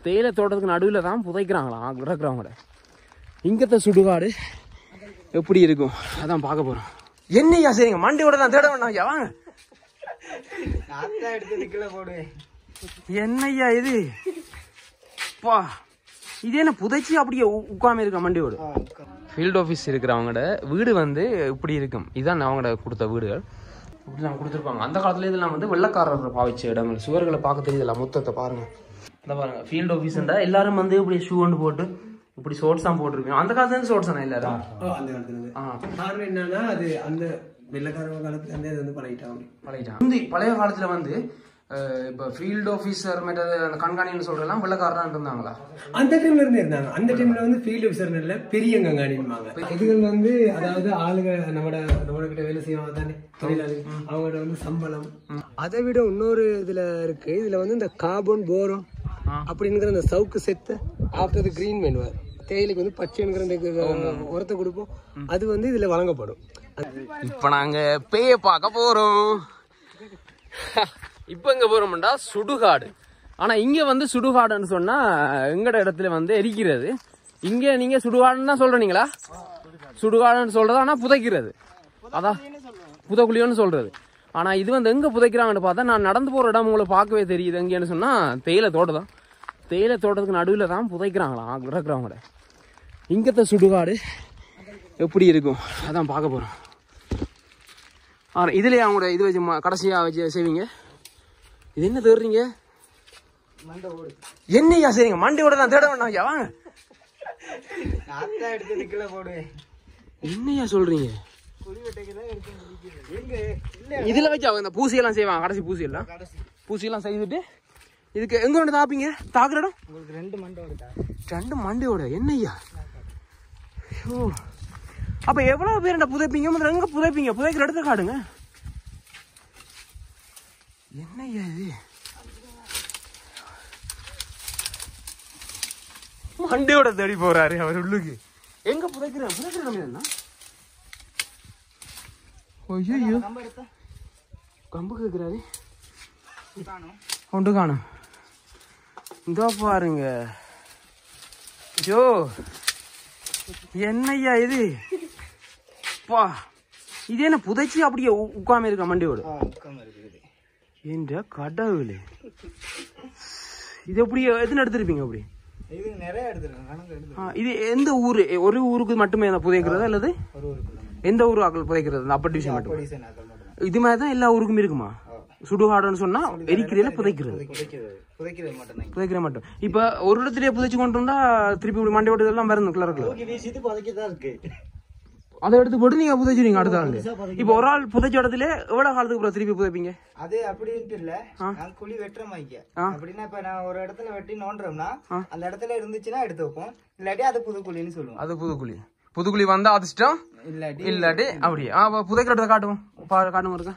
தேயிலை தோட்டத்துக்கு நடுவில் தான் புதைக்கிறாங்களாம் இறக்குறவங்கள இங்கத்த சுடுகாடு எப்படி இருக்கும் அதான் பார்க்க போறோம் என்னையா சரிங்க மண்டியோட தான் தேட வேண்டாம் ஐயா வாங்க என்னய்யா இது பா இது என்ன புதைச்சி அப்படியே உ- உட்கார்ந்து இருக்க மண்டியோடு ஃபீல்ட் ஆஃபீஸ் இருக்கிறவங்களோட வீடு வந்து இப்படி இருக்கும் இதான் அவங்களோட கொடுத்த வீடுகள் இப்படிலாம் கொடுத்துருப்பாங்க அந்த காலத்துல இதெல்லாம் வந்து வெள்ளக்காரர்கள் பாவிச்ச இடங்கள் சுவர்களை பார்க்க தெரியல மொத்தத்தை பாருங்க இந்த பாருங்க ஃபீல்ட் ஆஃபீஸ்ன்றா எல்லாரும் வந்து இப்படி ஷூ ஒன்று போட்டு இப்படி ஷோர்ட்ஸ் தான் போட்டிருக்கோம் அந்த காலத்துல இருந்து ஷோர்ட்ஸ் தானே எல்லாரும் அந்த காலத்துல இருந்து ஆ காரணம் என்னன்னா அது அந்த வெள்ளக்காரங்க காலத்துல இருந்தே அது வந்து பழகிட்டாங்க பழகிட்டான் முந்தி பழைய காலத்துல வந்து அஹ், இப்ப ஃபீல்ட் ஆஃபீஸர் மற்றது அந்த கண்காணின்னு சொல்றதெல்லாம் வெள்ளக்காரதான் இருந்தாங்களா அந்த டைம்ல இருந்தே இருந்தாங்க அந்த டைம்ல வந்து ஃபீல்டு ஆஃபீஸர் இல்ல பெரிய கங்காணிம்பாங்க இதுகள் வந்து அதாவது ஆளுங்க நம்மட நம்மட கிட்ட வேலை செய்வாங்க தானே தொழிலாளி அவங்கள்ட்ட வந்து சம்பளம் அதை விட இன்னொரு இதுல இருக்கு இதுல வந்து இந்த கார்பன் போரம் அப்படிங்கிற அந்த சவுக்கு செத்து ஆஃப்டர் கிரீன் மெனுவர் தேயிலைக்கு வந்து பச்சைங்கிற இந்த உரத்தை கொடுப்போம் அது வந்து இதுல வழங்கப்படும் இப்ப நாங்க பேய பார்க்க போறோம் இப்ப எங்க போறோம்டா சுடுகாடு ஆனா இங்க வந்து சுடுகாடுன்னு சொன்னா எங்கட இடத்துல வந்து எரிக்கிறது இங்க நீங்க சுடுகாடுன்னு தான் சொல்றீங்களா சுடுகாடுன்னு சொல்றது ஆனா புதைக்கிறது அதான் புதைக்குழியோன்னு சொல்றது ஆனா இது வந்து எங்க புதைக்கிறாங்கன்னு பார்த்தா நான் நடந்து போற இடம் உங்களை பார்க்கவே தெரியுது எங்கன்னு சொன்னா தேயிலை தோட்டம் தான் தேயிலை தோட்டத்துக்கு நடுவில் தான் புதைக்கிறாங்களாம் இறக்குறவங்கள இங்கத்த சுடுகாடு எப்படி இருக்கும் அதான் பார்க்க போறோம் ஆ இதுலயே அவங்களோட இது வச்சு ம- கடைசியா வச்சு செய்வீங்க இது என்ன தேடுறீங்க என்னையா சரிங்க மண்டையோட தான் தேட வேண்டாம் ஐயா வாங்க என்னையா சொல்றீங்க இதுல வச்சு அவங்க இந்த பூசியெல்லாம் செய்வாங்க கடைசி பூசியெல்லாம் பூசியெல்லாம் செய்துட்டு இதுக்கு எங்க கொண்டு தாப்பீங்க தாக்குற இடம் ரெண்டு மண்டோட ரெண்டு மண்டையோட என்னய்யா ஓ அப்ப எவ்வளவு பேர் புதைப்பீங்க முதல்ல எங்க புதைப்பீங்க புதைக்கிற இடத்துல காடுங்க என்னய்யா இது மண்டையோட தேடி போறாரு அவர் உள்ளுக்கு எங்க புதைக்கிற புதைக்கிற இடம் என்ன ஐயோ கம்பு கேக்குறாரு கொண்டு காணும் இதோ பாருங்க ஜோ என்னய்யா இது பா இது என்ன புதைச்சி அப்படியே உ- உட்கார்ந்து இருக்க மண்டையோடு என்ற கடவுளே இது எப்படி எத்தனை எடுத்திருப்பீங்க அப்படி இது நிறைய எடுத்துருக்கேன் கணக்கு எடுத்து ஆ, இது எந்த ஊரு ஒரு ஊருக்கு மட்டுமே அந்த புதைக்கிறது அல்லது ஒரு ஒரு கிலோமீட்டர் எந்த ஊர் ஆக்கள் புதைக்கிறது அந்த அப்பர் டிவிஷன் மட்டும் டிசைன் ஆக்கள் மட்டும் இது மாதிரி தான் எல்லா ஊருக்கும் இருக்குமா சுடுகாடுன்னு சொன்னா எரிக்கிறதுல புதைக்கிறது புதைக்கிறது புதைக்கிறது மட்டும் தான் புதைக்கிற மட்டும் இப்ப ஒரு இடத்துலயே புதைச்சு கொண்டு வந்தா திருப்பி இப்படி மண்டையோட இதெல்லாம் வரணும் கிளறக்குல வீசிட்டு புதைக்க தான் இருக்கு அதை எடுத்து போட்டு நீங்க புதைச்சிருங்க அடுத்த ஆளு இப்ப ஒரு ஆள் புதைச்ச இடத்துல எவ்வளவு காலத்துக்கு அப்புறம் திருப்பி புதைப்பீங்க அது அப்படின்ட்டு இல்ல நான் குழி வெட்டுற மாய்க்க அப்படின்னா இப்ப நான் ஒரு இடத்துல வெட்டி நோண்டுறோம்னா அந்த இடத்துல இருந்துச்சுன்னா எடுத்து வைப்போம் இல்லாட்டி அது புது குழின்னு சொல்லுவோம் அது புதுக்குழி புதுக்குழி வந்தா அதிர்ஷ்டம் இல்லாட்டி இல்லாட்டி அப்படியே ஆ அப்ப புதைக்கிற இடத்த காட்டுவோம் பா காட்டுங்க இருக்கா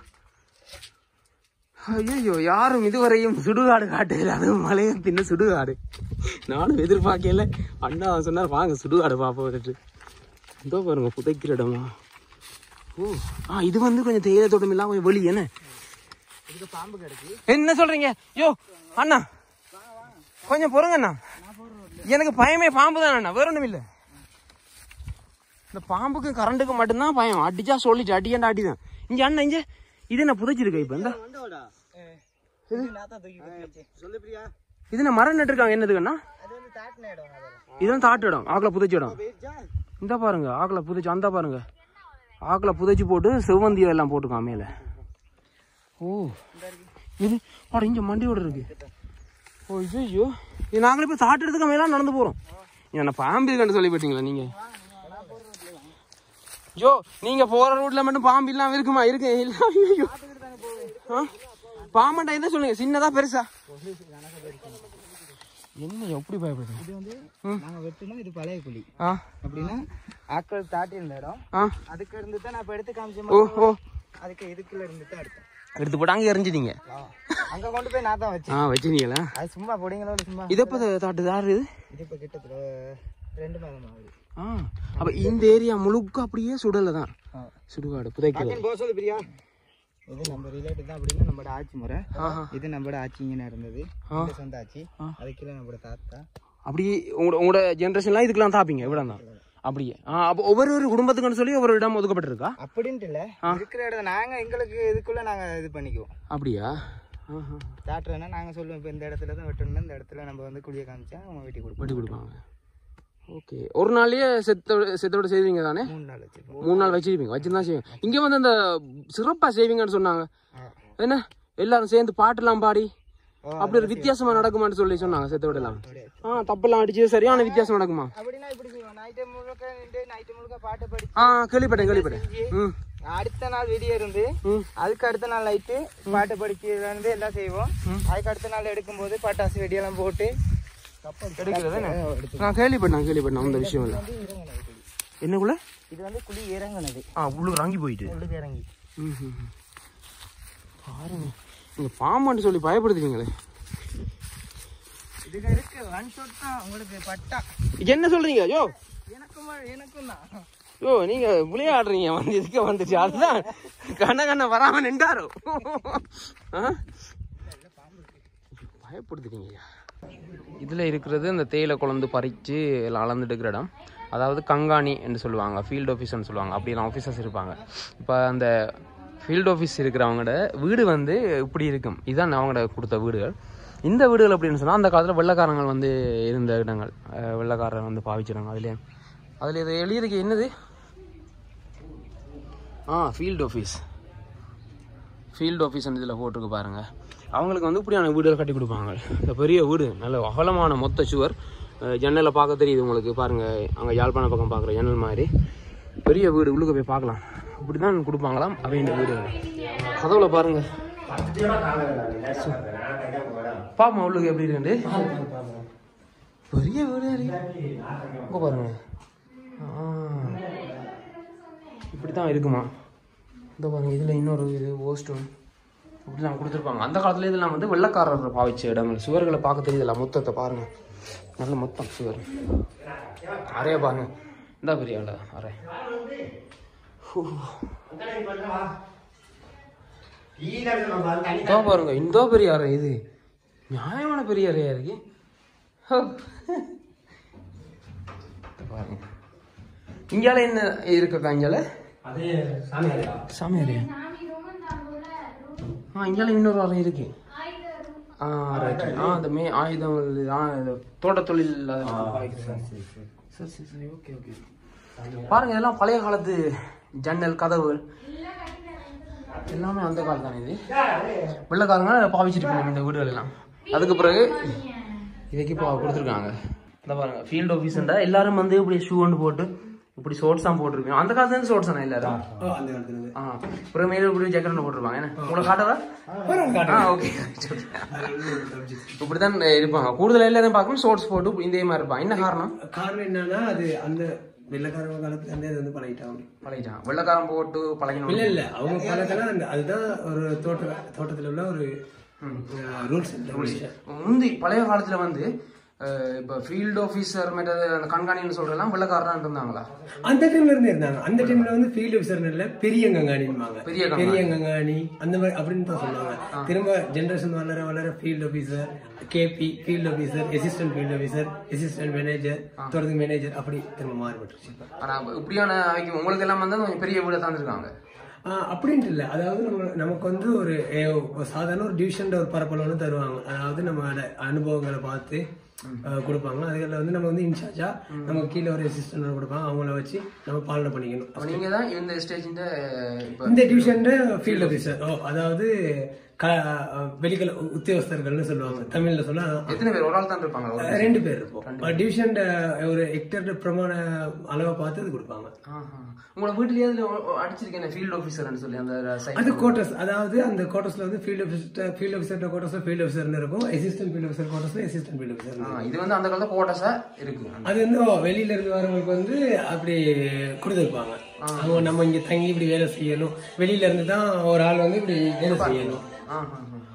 ஐயோ யாரும் இதுவரையும் சுடுகாடு காட்டுல அதுவும் மலையை பின்ன சுடுகாடு நானும் எதிர்பார்க்கல அண்ணா சொன்னார் வாங்க சுடுகாடு பாப்போம் வந்துட்டு இதோ பாருங்க புதைக்கிற இடமா ஓ ஆ இது வந்து கொஞ்சம் தேயிலை தோட்டம் இல்லாம கொஞ்சம் வெளியே என்ன என்ன சொல்றீங்க யோ அண்ணா கொஞ்சம் பொறுங்க அண்ணா எனக்கு பயமே பாம்பு தான் அண்ணா வேற ஒண்ணும் இல்ல இந்த பாம்புக்கு கரண்ட்டுக்கு மட்டும்தான் பயம் அடிச்சா சொல்லிச்சு அடிக்கண்டா அடிதான் இங்க அண்ணா இங்க இது என்ன புதைச்சிருக்க இப்ப இந்த சொல்லு பிரியா இது என்ன மரம் நட்டுருக்காங்க என்னதுக்குண்ணா அது வந்து தாட்டின இடம் அதெல்லாம் இதெல்லாம் தாட்டு இடம் ஆக்கல புதைச்ச இடம் இந்த பாருங்க ஆக்கல புதைச்சு அந்த பாருங்க ஆக்கல புதைச்சு போட்டு செவ்வந்தி எல்லாம் போட்டுக்கான் மேல ஓ இது அட இங்க மண்டியோட இருக்கு ஓ இது ஐயோ இது நாங்களே போய் தாட்டு எடுத்துக்க மேல நடந்து போறோம் என்ன பாம்பு இருக்குன்னு சொல்லி போட்டீங்களா நீங்க ஜோ நீங்க போற ரூட்ல மட்டும் பாம்பு இல்லாம இருக்குமா இருக்கு இல்ல ஐயோ ஆ? பாம்பண்டா என்ன சொல்லுங்க சின்னதா பெருசா என்ன எப்படி பயப்படுது இது வந்து நாங்க வெட்டணும் இது பழைய குழி ஆ அப்படின்னா ஆக்கள் தாட்டி இருந்த இடம் ஆ அதுக்கு இருந்து தான் நான் இப்ப எடுத்து காமிச்ச ஓ மாதிரி ஓ அதுக்கு இதுக்குள்ள இருந்து தான் எடுத்தேன் எடுத்து போட்டு அங்கே எரிஞ்சிட்டீங்க ஆ. அங்க கொண்டு போய் நான் தான் வச்சேன் ஆ வச்சிருக்கீங்களா அது சும்மா பொடிங்களோட சும்மா இதை இப்போ தாட்டு யாரு இது இது இப்ப கிட்டத்தட்ட ரெண்டு மாதம் ஆகுது ஆ அப்ப இந்த ஏரியா முழுக்க அப்படியே சுடலை தான் சுடுகாடு புதைக்கிறது போக சொல்லு பிரியா இது நம்ம ரிலேட்டிவ் தான் அப்படின்னா நம்மளோட ஆட்சி முறை ஆஹா. இது நம்மளோட ஆட்சி இங்கே இருந்தது இந்த சொந்த ஆட்சி அதுக்குள்ள நம்மளோட தாத்தா அப்படி உங்களோட உங்களோட ஜென்ரேஷன்லாம் இதுக்கெல்லாம் தாப்பீங்க இவ்வளோ தான் அப்படியே ஆ அப்போ ஒவ்வொரு ஒரு குடும்பத்துக்குன்னு சொல்லி ஒவ்வொரு இடம் ஒதுக்கப்பட்டிருக்கா அப்படின்ட்டு இல்ல இருக்கிற இடம் நாங்க எங்களுக்கு இதுக்குள்ள நாங்க இது பண்ணிக்குவோம் அப்படியா ஆஹா. தாட்டுறேன்னா நாங்க சொல்லுவோம் இப்போ இந்த இடத்துல தான் வெட்டணும் இந்த இடத்துல நம்ம வந்து குழியை காமிச்சா அவங்க வெட்டி கொடுப்போம் வெட்டி கொடுப்பாங்க ஓகே ஒரு நாள்லயே செத்தோட செத்தோட செய்வீங்க தானே மூணு நாள் வச்சிருப்போம் மூணு நாள் வச்சிருப்பீங்க வச்சுதான் செய்வீங்க இங்க வந்து அந்த சிறப்பா செய்வீங்கன்னு சொன்னாங்க என்ன எல்லாரும் சேர்ந்து பாட்டுலாம் பாடி அப்படி ஒரு வித்தியாசமா நடக்குமான்னு சொல்லி சொன்னாங்க செத்தோட எல்லாம் ஆ தப்பெல்லாம் அடிச்சு சரியான வித்தியாசம் நடக்குமா அப்படின்னா இப்படி செய்வோம் நைட்டு முழுக்க நின்று நைட்டு முழுக்க பாட்டு படிச்சு ஆ கேள்விப்பட்டேன் கேள்விப்பட்டேன் ம் அடுத்த நாள் விடிய இருந்து அதுக்கு அடுத்த நாள் நைட்டு பாட்டு படிக்கிறதுல இருந்து எல்லாம் செய்வோம் அதுக்கு அடுத்த நாள் எடுக்கும்போது பட்டாசு வெடியெல்லாம் போட்டு எடுக்கிறது நான் கேள்விப்பட்டேன் கேள்விப்பட்டேன் அந்த விஷயம் இல்லை என்னக்குள்ள இது வந்து குழி இறங்குனது ஆ உள்ளுக்கு இறங்கி போயிட்டு உள்ளுக்கு இறங்கி ம், ம், ம். பாருங்க நீங்க பாம்பான்னு சொல்லி பயப்படுத்துறீங்களே இதுல இருக்கு ஒன் ஷாட் தான் உங்களுக்கு பட்டா என்ன சொல்றீங்க யோ எனக்கும் எனக்கும் தான் யோ நீங்க விளையாடுறீங்க வந்து இதுக்கு வந்துச்சு அதுதான் கண்ண கண்ண வராம நின்றாரோ ஆ? பயப்படுத்துறீங்க இதுல இருக்கிறது இந்த தேயிலை குழந்து பறிச்சு எல்லாம் அளந்துட்டு இருக்கிற இடம் அதாவது கங்காணி என்று சொல்லுவாங்க ஃபீல்டு ஆஃபீஸர்னு சொல்லுவாங்க அப்படிலாம் ஆஃபீஸர்ஸ் இருப்பாங்க இப்போ அந்த ஃபீல்டு ஆஃபீஸ் இருக்கிறவங்களோட வீடு வந்து இப்படி இருக்கும் இதுதான் அவங்களோட கொடுத்த வீடுகள் இந்த வீடுகள் அப்படின்னு சொன்னால் அந்த காலத்தில் வெள்ளைக்காரங்கள் வந்து இருந்த இடங்கள் அஹ் வெள்ளைக்காரர் வந்து பாவிச்சிடாங்க அதுலேயே அதில் இது எழுதியிருக்கு என்னது ஆ ஃபீல்டு ஆஃபீஸ் ஃபீல்டு ஆஃபீஸ் இதில் போட்டிருக்கு பாருங்க அவங்களுக்கு வந்து இப்படியான வீடுகள் கட்டி கொடுப்பாங்க இந்த பெரிய வீடு நல்ல அகலமான மொத்த சுவர் அஹ் ஜன்னலை பார்க்க தெரியுது உங்களுக்கு பாருங்க அங்கே யாழ்ப்பாண பக்கம் பார்க்குற ஜன்னல் மாதிரி பெரிய வீடு உள்ளுக்க போய் பார்க்கலாம் இப்படி தான் கொடுப்பாங்களாம் அவங்க வீடு கதவுல பாருங்க பாப்பா உள்ளுக்கு எப்படி இருக்கு பெரிய வீடு இங்கே பாருங்க ஆ இப்படி தான் இருக்குமா இந்த பாருங்க இதில் இன்னொரு இது ஓஸ்டும் இப்படிலாம் கொடுத்துருப்பாங்க அந்த காலத்துல இதெல்லாம் வந்து வெள்ளக்காரர் பாவிச்ச இடங்கள் சுவர்களை பார்க்க தெரியுதுல்ல மொத்தத்தை பாருங்க நல்ல மொத்தம் சுவர் அறைய பாருங்க இந்த பெரிய ஆளு அறை ஹூ. இதோ பாருங்க இந்த பெரிய அறை இது நியாயமான பெரிய அறையா இருக்கு ஹோ. இத பாருங்க இங்கால என்ன இருக்கக்கா இங்கால அதே சாமி அறையா? சாமி அறையா ஆ இங்கால இன்னொரு அறை இருக்கு ஆ ரைட் ஆ அந்த மே ஆயுதங்கள் ஆ இது தோட்டத் தொழில் அதெல்லாம் பாவிக்கிறது. சரி சரி சரி ஓகே ஓகே பாருங்க இதெல்லாம் பழைய காலத்து ஜன்னல் கதவுகள் எல்லாமே அந்த காலம் தானே இது வெள்ளக்காரங்க பாவிச்சிருப்பாங்க இந்த வீடுகள் எல்லாம் அதுக்கு பிறகு இதுக்கு இப்போ கொடுத்துருக்காங்க இந்த பாருங்க ஃபீல்டு ஆஃபீஸர்ண்டா எல்லாரும் வந்து இப்படி ஷூ ஒன்று போட்டு இப்படி ஷோர்ட்ஸ் தான் போட்டிருக்கோம் அந்த காலத்துல இருந்து ஷோர்ட்ஸ் தானே எல்லாரும் ஓ, அந்த காலத்துல இருந்து. ஆ அப்புறம் மேல இப்படி ஜாக்கெட் ஒன்று போட்டிருப்பாங்க என்ன உங்களை காட்டவா ஆ ஓகே இப்படிதான் இருப்பாங்க கூடுதல் எல்லாரும் பார்க்கணும் ஷோர்ட்ஸ் போட்டு இதே மாதிரி இருப்பாங்க என்ன காரணம் காரணம் என்னன்னா அது அந்த வெள்ளக்காரங்க காலத்துல இருந்தே அது வந்து பழகிட்டாங்க பழகிட்டான் வெள்ளக்காரன் போட்டு பழகினோம் இல்ல இல்ல அவங்க பழக்கெல்லாம் அந்த அதுதான் ஒரு தோட்ட தோட்டத்துல உள்ள ஒரு ரூல்ஸ் ரெகுலேஷன் முந்தி பழைய காலத்துல வந்து அஹ், இப்ப ஃபீல்டு ஆஃபீஸர் மற்றது அந்த கண்காணின்னு சொல்றதெல்லாம் வெள்ளக்காரனா இருந்தாங்களா அந்த டைம்ல இருந்து இருந்தாங்க அந்த டைம்ல வந்து ஃபீல்டு ஆஃபீஸர் இல்ல பெரிய கங்காணிம்பாங்க பெரிய கங்காணி. பெரிய கங்காணி அந்த மாதிரி அப்படின்னு தான் சொல்லுவாங்க திரும்ப ஜெனரேஷன் வளர வளர ஃபீல்டு ஆஃபீஸர் கேபி field officer assistant field officer assistant manager தொடர்ந்து மேனேஜர் அப்படி திரும்ப மாறுபட்டுருச்சு ஆனா இப்படியான அவைக்கு உங்களுக்கு எல்லாம் வந்து கொஞ்சம் பெரிய வீட தந்துருக்காங்க ஆஹ் அப்படின்ட்டு இல்லை அதாவது நம்ம நமக்கு வந்து ஒரு ஏ, ஒரு சாதாரண ஒரு டிவிஷன் ஒரு பரப்பளவுன்னு தருவாங்க அதாவது நம்மளோட அனுபவங்களை பார்த்து ஆஹ் கொடுப்பாங்க அதுகளில் வந்து நம்ம வந்து இன்சார்ஜா நமக்கு கீழே ஒரு அசிஸ்டன்ட் கொடுப்பாங்க அவங்கள வச்சு நம்ம பாலனை பண்ணிக்கணும் அப்ப நீங்க தான் இந்த ஸ்டேஜின் இப்ப இந்த டிவிஷன் ஃபீல்ட் ஆஃபீஸர் ஓ அதாவது க வெளிக்கல உத்தியோகஸ்தர்கள்னு சொல்லுவாங்க தமிழ்ல சொன்னா எத்தனை பேர் ஒரு ஆள் தான் இருப்பாங்க ஒரு- ரெண்டு பேர் இருப்போம் டிவிஷன் ஒரு ஹெக்டர் பிரமாண அளவை பார்த்து அது கொடுப்பாங்க ஆஹா. உங்களை வீட்லயே அதுல அடிச்சிருக்கேன் ஃபீல்டு ஆஃபீஸர்னு சொல்லி அந்த சைட் அது கோட்டர்ஸ் அதாவது அந்த கோட்டர்ஸ்ல வந்து ஃபீல்ட் ஆஃபீஸர் ஃபீல்ட் ஆஃபீஸர் கோட்டர்ஸ்ல ஃபீல்ட் ஆஃபீஸர் இருக்கும் அசிஸ்டன்ட் ஃபீல்ட் ஆஃபீஸர் கோட்டர்ஸ்ல அசிஸ்டன்ட் ஃபீல்ட் ஆஃபீஸர் ஆ, இது வந்து அந்த காலத்துல கோட்டஸா இருக்கு அது வந்து ஓ, வெளியில இருந்து வரவங்களுக்கு வந்து அப்படி கொடுத்துருப்பாங்க அவங்க நம்ம இங்க தங்கி இப்படி வேலை செய்யணும் வெளியில இருந்து தான் ஒரு ஆள் வந்து இப்படி வேலை செய்யணும் ஆ, ஆ, ஆ.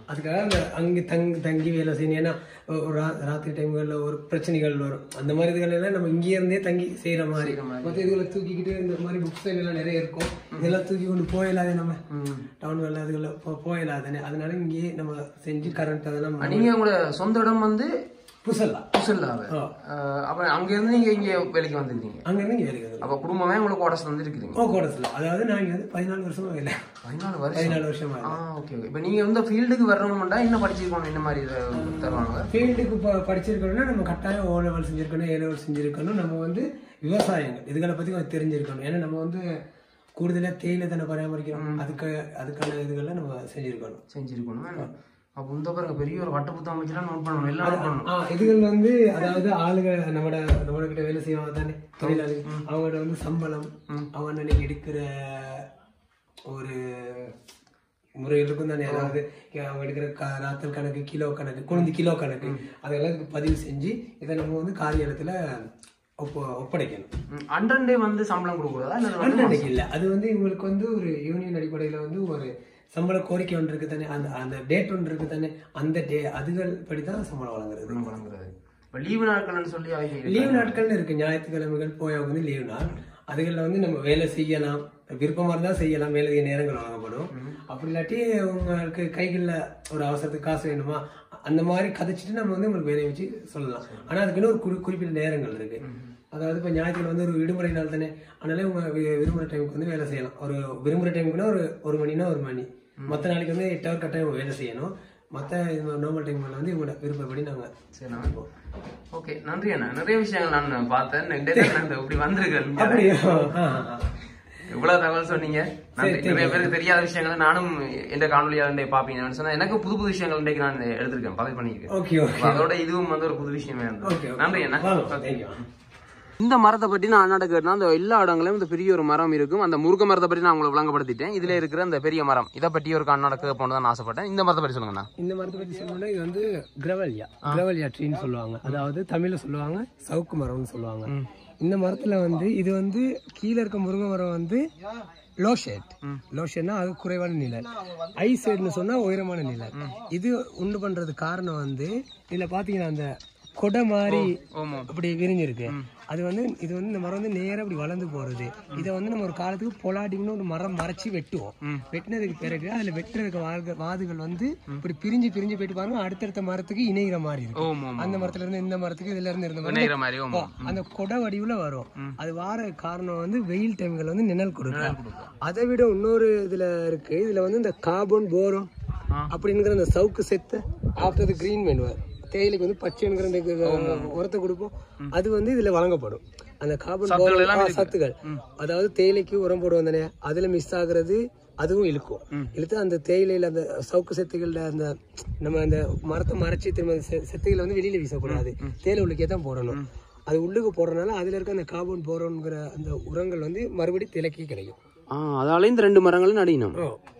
அதுக்காக அந்த அங்கே தங்கி தங்கி வேலை செய்யணும் ஏன்னா ஒரு ரா- ராத்திரி டைம்களில் ஒரு பிரச்சனைகள் வரும் அந்த மாதிரி இதுகள் எல்லாம் நம்ம இங்கே இருந்தே தங்கி செய்யற மாதிரி மற்ற இதுகளை தூக்கிக்கிட்டு இந்த மாதிரி புக்ஸ் எல்லாம் நிறைய இருக்கும் இதெல்லாம் தூக்கி கொண்டு போயிடாதே நம்ம டவுன் வேலை அதுகளை போயிடாதானே அதனால இங்கேயே நம்ம செஞ்சு கரண்ட் அதெல்லாம் நீங்க உங்களோட சொந்த இடம் வந்து புசல்லா புசல்லாவே அப்ப அங்க இருந்து நீங்க இங்க வேலைக்கு வந்திருக்கீங்க அங்கேருந்து இங்கே வேலைக்கு வந்து அப்ப குடும்பமே உங்களுக்கு ஓடஸ் வந்துருக்கீங்க ஓ கோடஸில் அதாவது நான் இங்கே வந்து பதினாலு வருஷமா வேலை பதினாலு வருஷம் பதினாலு வருஷமா ஆ ஓகே ஓகே இப்போ நீங்க இந்த ஃபீல்டுக்கு வரணும்னா என்ன படிச்சிருக்கணும் என்ன மாதிரி இதை தருவாங்க ஃபீல்டுக்கு இப்போ படிச்சிருக்கணும்னா நம்ம கட்டாயம் ஓ லெவல் செஞ்சிருக்கணும் ஏ லெவல் செஞ்சிருக்கணும் நம்ம வந்து விவசாயங்கள் இதுகளை பற்றி கொஞ்சம் தெரிஞ்சிருக்கணும் ஏன்னா நம்ம வந்து கூடுதலாக தேயிலை தானே பராமரிக்கிறோம் அதுக்கு அதுக்கான இதுகளை நம்ம செஞ்சிருக்கணும் செஞ்சிருக்கணும் அப்போ இந்த பாருங்க பெரிய ஒரு வட்ட புத்தகம் வச்சுலாம் நோட் பண்ணணும் எல்லாம் நோட் பண்ணணும் ஆ இதுகள் வந்து அதாவது ஆளுங்க நம்மட நம்மட கிட்ட வேலை செய்வாங்க தானே தொழிலாளி அவங்கள்ட்ட வந்து சம்பளம் அவங்க அன்னைக்கு எடுக்கிற ஒரு முறைகள் இருக்கும் தானே அதாவது அவங்க எடுக்கிற க- ராத்தல் கணக்கு கிலோ கணக்கு குழந்தை கிலோ கணக்கு அதெல்லாம் இதுக்கு பதிவு செஞ்சு இதை நம்ம வந்து காரியாலயத்தில் ஒப்ப ஒப்படைக்கணும் அண்டன்டே வந்து சம்பளம் கொடுக்குறதா இல்லை அன்னன்னைக்கு இல்லை அது வந்து இவங்களுக்கு வந்து ஒரு யூனியன் அடிப்படையில் வந்து ஒரு சம்பள கோரிக்கை ஒன்று இருக்கு தானே அந்த அந்த டேட் ஒன்று இருக்கு தானே அந்த டே அதுகள் படி தான் சம்பளம் வழங்குறது வழங்குறது இப்போ லீவு நாட்கள்னு சொல்லி அவங்க லீவு நாட்கள்னு இருக்கு ஞாயிற்றுக்கிழமைகள் போய் வந்து லீவு நாள் அதுகளில் வந்து நம்ம வேலை செய்யலாம் விருப்பமாக இருந்தால் செய்யலாம் மேலதிக நேரங்கள் வழங்கப்படும் அப்படி இல்லாட்டி உங்களுக்கு கைகளில் ஒரு அவசரத்துக்கு காசு வேணுமா அந்த மாதிரி கதைச்சிட்டு நம்ம வந்து உங்களுக்கு வேலையை வச்சு சொல்லலாம் ஆனால் அதுக்குன்னு ஒரு குறி குறிப்பிட்ட நேரங்கள் இருக்கு அதாவது இப்போ ஞாயிற்றுக்கிழமை வந்து ஒரு விடுமுறை நாள் தானே அதனால உங்க வி- விடுமுறை டைமுக்கு வந்து வேலை செய்யலாம் ஒரு விடுமுறை டைமுக்குன்னா ஒரு ஒரு மணினா ஒரு மணி மற்ற நாளைக்கு வந்து எட்டு ஹவர் கட்டாயம் வேலை செய்யணும் மற்ற நார்மல் டைம்ல வந்து இவங்களோட விருப்பப்படி நாங்கள் சரி நான் ஓகே நன்றி அண்ணா நிறைய விஷயங்கள் நான் பார்த்தேன் நெக்ஸ்ட் நான் இப்படி வந்திருக்கேன் அப்படியா ஆ, ஆ, ஆ. இவ்வளவு தகவல் சொன்னீங்க நன்றி நிறைய பேருக்கு தெரியாத விஷயங்களை நானும் எந்த காணொலியால பாப்பீங்கன்னு சொன்னா எனக்கு புது புது விஷயங்கள் இன்றைக்கு நான் எடுத்திருக்கேன் பதிவு பண்ணியிருக்கேன் ஓகே ஓகே அப்ப அதோட இதுவும் வந்து ஒரு புது விஷயமே ஓகே இருந்தது ஓகே நன்றி அண்ணா வாங்க தேங்க்யூ இந்த மரத்தை பற்றி நான் அண்ணாட்ட கேட்டேன் அந்த எல்லா இடங்களையும் இந்த பெரிய ஒரு மரம் இருக்கும் அந்த முருக மரத்தை பற்றி நான் உங்களுக்கு விளங்கப்படுத்திட்டேன் இதுல இருக்கிற அந்த பெரிய மரம் இதை பற்றி ஒரு அண்ணாட கேட்போம் தான் ஆசைப்பட்டேன் இந்த மரத்தை பற்றி சொல்லுங்கண்ணா இந்த மரத்தை பற்றி சொல்லணும்னா இது வந்து கிரவல்யா கிரவல்யா ட்ரீன்னு சொல்லுவாங்க அதாவது தமிழ்ல சொல்லுவாங்க சவுக்கு மரம்னு சொல்லுவாங்க இந்த மரத்துல வந்து இது வந்து கீழே இருக்க முருங்கை மரம் வந்து லோ ஷேட் லோ ஷேட்னா அது குறைவான நிலை ஐ ஷேட்னு சொன்னா உயரமான நிலை இது உண்டு பண்றது காரணம் வந்து இதுல பாத்தீங்கன்னா அந்த கொடை மாதிரி அப்படி விரிஞ்சிருக்கு அது வந்து இது வந்து இந்த மரம் வந்து நேரா அப்படி வளர்ந்து போறது இதை வந்து நம்ம ஒரு காலத்துக்கு பொலாட்டிங்னு ஒரு மரம் மறைச்சு வெட்டுவோம் வெட்டினதுக்கு பிறகு அதுல வெட்டுறதுக்கு வாது- வாதுகள் வந்து இப்படி பிரிஞ்சு பிரிஞ்சு போயிட்டு பாருங்க அடுத்தடுத்த மரத்துக்கு இணைகிற மாதிரி இருக்கும் ஓம் ஓம் அந்த மரத்துல இருந்து இந்த மரத்துக்கு இதுல இருந்து இருந்த மரம் இணைகிற மாதிரி ஓம் ஓ, அந்த கொடை வடிவுல வரும் அது வார காரணம் வந்து வெயில் டைம்கள் வந்து நிழல் கொடுக்கும் அதை விட இன்னொரு இதுல இருக்கு இதுல வந்து இந்த கார்பன் போரம் அப்படிங்கிற அந்த சவுக்கு செத்து ஆஃப்டர் த கிரீன் மெனுவர் தேயிலைக்கு வந்து பச்சைங்கிற இந்த கு- உரத்தை கொடுப்போம் அது வந்து இதுல வழங்கப்படும் அந்த கார்பன் போரம் ஆ, சத்துக்கள் அதாவது தேயிலைக்கு உரம் போடுவோம் தானே அதுல மிஸ் ஆகுறது அதுவும் இழுக்கும் இழுத்து அந்த தேயிலையில அந்த சவுக்கு செத்துகள்ல அந்த நம்ம அந்த மரத்தை மறைச்சி திரும்ப அந்த செ- செத்துகளை வந்து வெளியில வீசக்கூடாது தேயிலை உள்ளுக்கே தான் போடணும் அது உள்ளுக்கு போடுறதுனால அதுல இருக்க அந்த கார்பன் போரோன்ங்கிற அந்த உரங்கள் வந்து மறுபடியும் திலக்கி கிடைக்கும் ஆ அதால இந்த ரெண்டு மரங்களும் நடிக்கணும்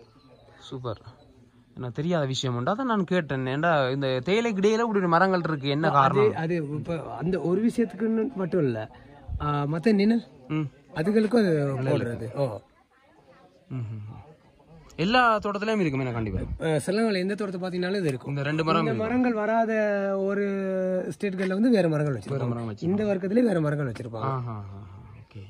சூப்பர் எனக்கு தெரியாத விஷயம் உண்டு அதான் நான் கேட்டேன் ஏன்டா இந்த தேயிலைக்கு இடையில இப்படி ஒரு மரங்கள் இருக்கு என்ன காரணம் அது இப்ப அந்த ஒரு விஷயத்துக்குன்னு மட்டும் இல்ல ஆஹ் மத்த நிழல் ம். அதுகளுக்கும் அது போடுறது ஓ ம், ம், ம். எல்லா தோட்டத்திலயும் இருக்குமே நான் கண்டிப்பா அஹ் சிலவங்களை எந்த தோட்டத்தை பார்த்தீங்கன்னாலும் இது இருக்கும் இந்த ரெண்டு மரம் இந்த மரங்கள் வராத ஒரு ஸ்டேட்கள்ல வந்து வேற மரங்கள் வச்சிருப்பாங்க மரம் வச்சு இந்த வர்க்கத்திலே வேற மரங்கள் வச்சிருப்பாங்க ஆஹா ஓகே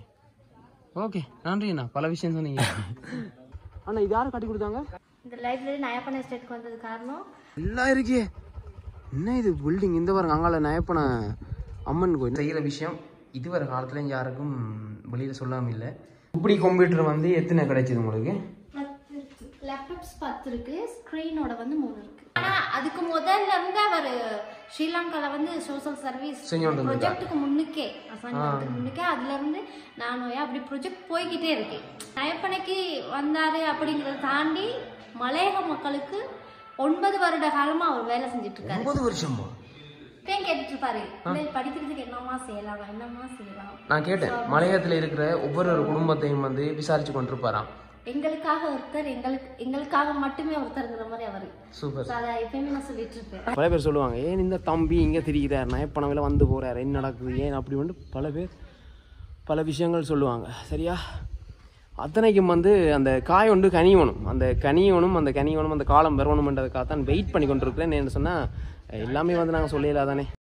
ஓகே நன்றி அண்ணா பல விஷயம் சொன்னீங்க அண்ணா இது யாரு கட்டி கொடுத்தாங்க இந்த லைப்ரரி நயப்பன எஸ்டேட்க்கு வந்தது காரணம் எல்லாம் இருக்கே என்ன இது பில்டிங் இந்த பாருங்க அங்கால நயப்பன அம்மன் கோயில் செய்கிற விஷயம் இதுவரை காலத்துல யாருக்கும் வெளியில சொல்லாம இல்லை இப்படி கம்ப்யூட்டர் வந்து எத்தனை கிடைச்சது உங்களுக்கு பத்து இருக்கு லேப்டாப்ஸ் பத்து இருக்கு ஸ்க்ரீனோட வந்து மூணு இருக்கு ஆனா அதுக்கு முதல்ல இருந்து அவர் ஸ்ரீலங்கால வந்து சோஷியல் சர்வீஸ் செஞ்சோண்டு இருந்தா. ப்ரொஜெக்ட்டுக்கு முன்னுக்கே அசைன்மெண்ட்டுக்கு முன்னுக்கே அதுல இருந்து நானும் அப்படி ப்ரொஜெக்ட் போய்கிட்டே இருக்கேன் நயப்பனைக்கு வந்தாரு அப்படிங்கறத தாண்டி மலையக மக்களுக்கு ஒன்பது வருட காலமா அவர் வேலை செஞ்சுட்டு இருக்காரு ஒன்பது வருஷமா இப்பயும் கேட்டுட்டு இருப்பாரு பிள்ளைகள் படிக்கிறதுக்கு என்னமா செய்யலாம் என்னமா செய்யலாம் நான் கேட்டேன் மலையகத்துல இருக்கிற ஒவ்வொரு ஒரு குடும்பத்தையும் வந்து விசாரிச்சு கொண்டிருப்பாராம் எங்களுக்காக ஒருத்தர் எங்களுக்கு எங்களுக்காக மட்டுமே ஒருத்தருங்கிற மாதிரி அவரு சூப்பர் So, அதை எப்பயுமே நான் சொல்லிட்டு இருப்பேன் பல பேர் சொல்லுவாங்க ஏன் இந்த தம்பி இங்கே திரிகிறார் நயப்பணவில் வந்து போகிறார் என்ன நடக்குது ஏன் அப்படி வந்து பல பேர் பல விஷயங்கள் சொல்லுவாங்க சரியா அத்தனைக்கும் வந்து அந்த காய் ஒன்று கனியணும் அந்த கனியணும் அந்த கனியணும் அந்த காலம் வரணுமென்றதுக்காக தான் வெயிட் பண்ணி கொண்டிருக்கிறேன் என்ன சொன்னால் எல்லாமே வந்து நாங்கள் சொல்லல தானே